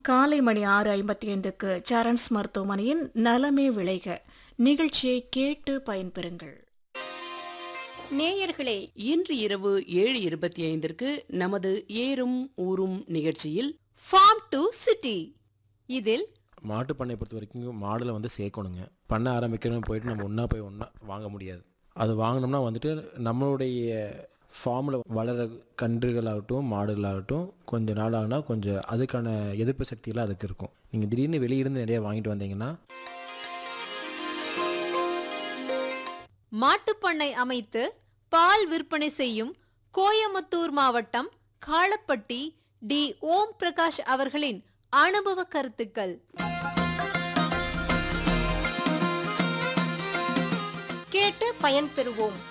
காலை மணி ஆறு ஐம்பத்தி ஐந்துக்கு சரண்ஸ் மருத்துவமனையின் நலமே விளைக நிகழ்ச்சியை கேட்டு பயன்பெறுங்கள் நேயர்களே இன்று இரவு ஏழு இருபத்தி ஐந்திற்கு நமது ஏறும் ஊரும் நிகழ்ச்சியில் ஃபார்ம் டு சிட்டி இதில் மாட்டு பண்ணை பொறுத்த வரைக்கும் மாடுல வந்து சேர்க்கணுங்க பண்ண ஆரம்பிக்கிறோம் போயிட்டு நம்ம ஒன்றா போய் ஒன்றா வாங்க முடியாது அது வாங்கினோம்னா வந்துட்டு நம்மளுடைய ஃபார்மில் வளர கன்றுகளாகட்டும் மாடுகளாகட்டும் கொஞ்சம் நாள் ஆகுனா கொஞ்சம் அதுக்கான எதிர்ப்பு சக்தியெல்லாம் அதுக்கு இருக்கும் நீங்கள் திடீர்னு வெளியிருந்து நிறைய வாங்கிட்டு வந்தீங்கன்னா மாட்டுப்பண்ணை அமைத்து பால் விற்பனை செய்யும் கோயமுத்தூர் மாவட்டம் காளப்பட்டி டி ஓம் பிரகாஷ் அவர்களின் அனுபவ கருத்துக்கள் கேட்டு பயன்பெறுவோம்